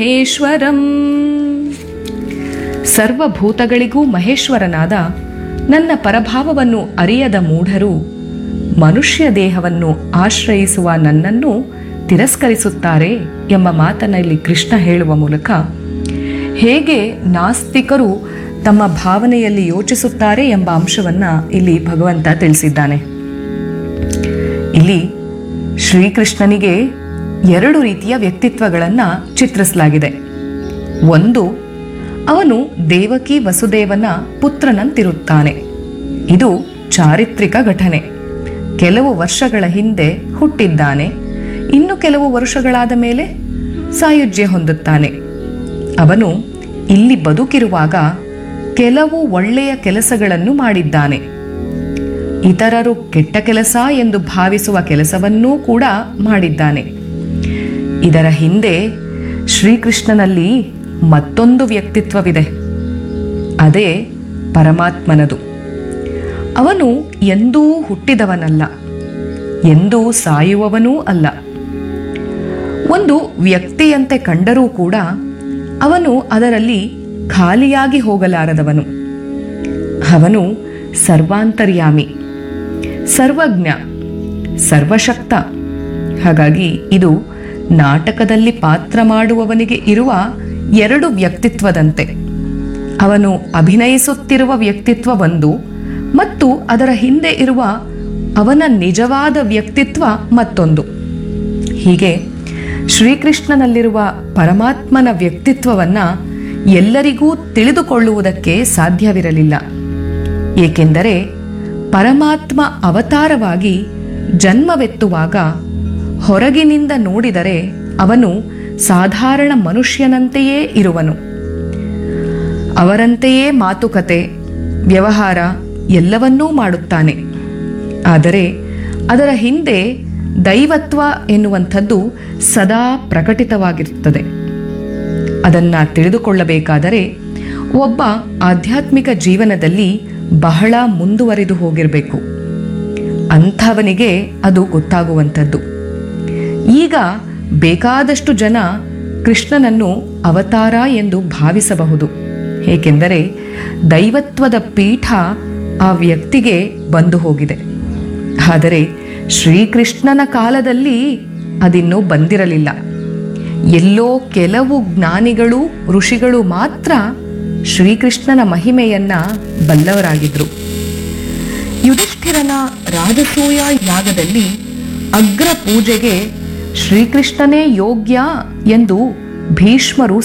ಮಹೇಶ್ವರಂ ಸರ್ವಭೂತಗಳಿಗೂ ಮಹೇಶ್ವರನಾದ ನನ್ನ ಪರಭಾವವನ್ನು ಅರಿಯದ ಮೂಢರು ಮನುಷ್ಯ ದೇಹವನ್ನು ಆಶ್ರಯಿಸುವ ನನ್ನನ್ನು ತಿರಸ್ಕರಿಸುತ್ತಾರೆ ಎಂಬ ಮಾತನ್ನು ಇಲ್ಲಿ ಕೃಷ್ಣ ಹೇಳುವ ಮೂಲಕ ಹೇಗೆ ನಾಸ್ತಿಕರು ತಮ್ಮ ಭಾವನೆಯಲ್ಲಿ ಯೋಚಿಸುತ್ತಾರೆ ಎಂಬ ಅಂಶವನ್ನ ಇಲ್ಲಿ ಭಗವಂತ ತಿಳಿಸಿದ್ದಾನೆ ಇಲ್ಲಿ ಶ್ರೀಕೃಷ್ಣನಿಗೆ ಎರಡು ರೀತಿಯ ವ್ಯಕ್ತಿತ್ವಗಳನ್ನು ಚಿತ್ರಿಸಲಾಗಿದೆ ಒಂದು ಅವನು ದೇವಕಿ ವಸುದೇವನ ಪುತ್ರನಂತಿರುತ್ತಾನೆ ಇದು ಚಾರಿತ್ರಿಕ ಘಟನೆ ಕೆಲವು ವರ್ಷಗಳ ಹಿಂದೆ ಹುಟ್ಟಿದ್ದಾನೆ ಇನ್ನು ಕೆಲವು ವರ್ಷಗಳಾದ ಮೇಲೆ ಸಾಯುಜ್ಯ ಹೊಂದುತ್ತಾನೆ ಅವನು ಇಲ್ಲಿ ಬದುಕಿರುವಾಗ ಕೆಲವು ಒಳ್ಳೆಯ ಕೆಲಸಗಳನ್ನು ಮಾಡಿದ್ದಾನೆ ಇತರರು ಕೆಟ್ಟ ಕೆಲಸ ಎಂದು ಭಾವಿಸುವ ಕೆಲಸವನ್ನೂ ಕೂಡ ಮಾಡಿದ್ದಾನೆ ಇದರ ಹಿಂದೆ ಶ್ರೀಕೃಷ್ಣನಲ್ಲಿ ಮತ್ತೊಂದು ವ್ಯಕ್ತಿತ್ವವಿದೆ ಅದೇ ಪರಮಾತ್ಮನದು ಅವನು ಎಂದೂ ಹುಟ್ಟಿದವನಲ್ಲ ಎಂದೂ ಸಾಯುವವನೂ ಅಲ್ಲ ಒಂದು ವ್ಯಕ್ತಿಯಂತೆ ಕಂಡರೂ ಕೂಡ ಅವನು ಅದರಲ್ಲಿ ಖಾಲಿಯಾಗಿ ಹೋಗಲಾರದವನು ಅವನು ಸರ್ವಾಂತರ್ಯಾಮಿ ಸರ್ವಜ್ಞ ಸರ್ವಶಕ್ತ ಹಾಗಾಗಿ ಇದು ನಾಟಕದಲ್ಲಿ ಪಾತ್ರ ಮಾಡುವವನಿಗೆ ಇರುವ ಎರಡು ವ್ಯಕ್ತಿತ್ವದಂತೆ ಅವನು ಅಭಿನಯಿಸುತ್ತಿರುವ ವ್ಯಕ್ತಿತ್ವ ಒಂದು ಮತ್ತು ಅದರ ಹಿಂದೆ ಇರುವ ಅವನ ನಿಜವಾದ ವ್ಯಕ್ತಿತ್ವ ಮತ್ತೊಂದು ಹೀಗೆ ಶ್ರೀಕೃಷ್ಣನಲ್ಲಿರುವ ಪರಮಾತ್ಮನ ವ್ಯಕ್ತಿತ್ವವನ್ನ ಎಲ್ಲರಿಗೂ ತಿಳಿದುಕೊಳ್ಳುವುದಕ್ಕೆ ಸಾಧ್ಯವಿರಲಿಲ್ಲ ಏಕೆಂದರೆ ಪರಮಾತ್ಮ ಅವತಾರವಾಗಿ ಜನ್ಮವೆತ್ತುವಾಗ ಹೊರಗಿನಿಂದ ನೋಡಿದರೆ ಅವನು ಸಾಧಾರಣ ಮನುಷ್ಯನಂತೆಯೇ ಇರುವನು ಅವರಂತೆಯೇ ಮಾತುಕತೆ ವ್ಯವಹಾರ ಎಲ್ಲವನ್ನೂ ಮಾಡುತ್ತಾನೆ ಆದರೆ ಅದರ ಹಿಂದೆ ದೈವತ್ವ ಎನ್ನುವಂಥದ್ದು ಸದಾ ಪ್ರಕಟಿತವಾಗಿರುತ್ತದೆ ಅದನ್ನ ತಿಳಿದುಕೊಳ್ಳಬೇಕಾದರೆ ಒಬ್ಬ ಆಧ್ಯಾತ್ಮಿಕ ಜೀವನದಲ್ಲಿ ಬಹಳ ಮುಂದುವರಿದು ಹೋಗಿರಬೇಕು ಅಂಥವನಿಗೆ ಅದು ಗೊತ್ತಾಗುವಂಥದ್ದು ಈಗ ಬೇಕಾದಷ್ಟು ಜನ ಕೃಷ್ಣನನ್ನು ಅವತಾರ ಎಂದು ಭಾವಿಸಬಹುದು ಏಕೆಂದರೆ ದೈವತ್ವದ ಪೀಠ ಆ ವ್ಯಕ್ತಿಗೆ ಬಂದು ಹೋಗಿದೆ ಆದರೆ ಶ್ರೀಕೃಷ್ಣನ ಕಾಲದಲ್ಲಿ ಅದಿನ್ನೂ ಬಂದಿರಲಿಲ್ಲ ಎಲ್ಲೋ ಕೆಲವು ಜ್ಞಾನಿಗಳು ಋಷಿಗಳು ಮಾತ್ರ ಶ್ರೀಕೃಷ್ಣನ ಮಹಿಮೆಯನ್ನ ಬಲ್ಲವರಾಗಿದ್ರು ಯುಧಿಷ್ಠಿರನ ರಾಜಸೂಯ ಯಾಗದಲ್ಲಿ ಅಗ್ರ ಪೂಜೆಗೆ ಶ್ರೀಕೃಷ್ಣನೇ ಯೋಗ್ಯ ಎಂದು ಭೀಷ್ಮರು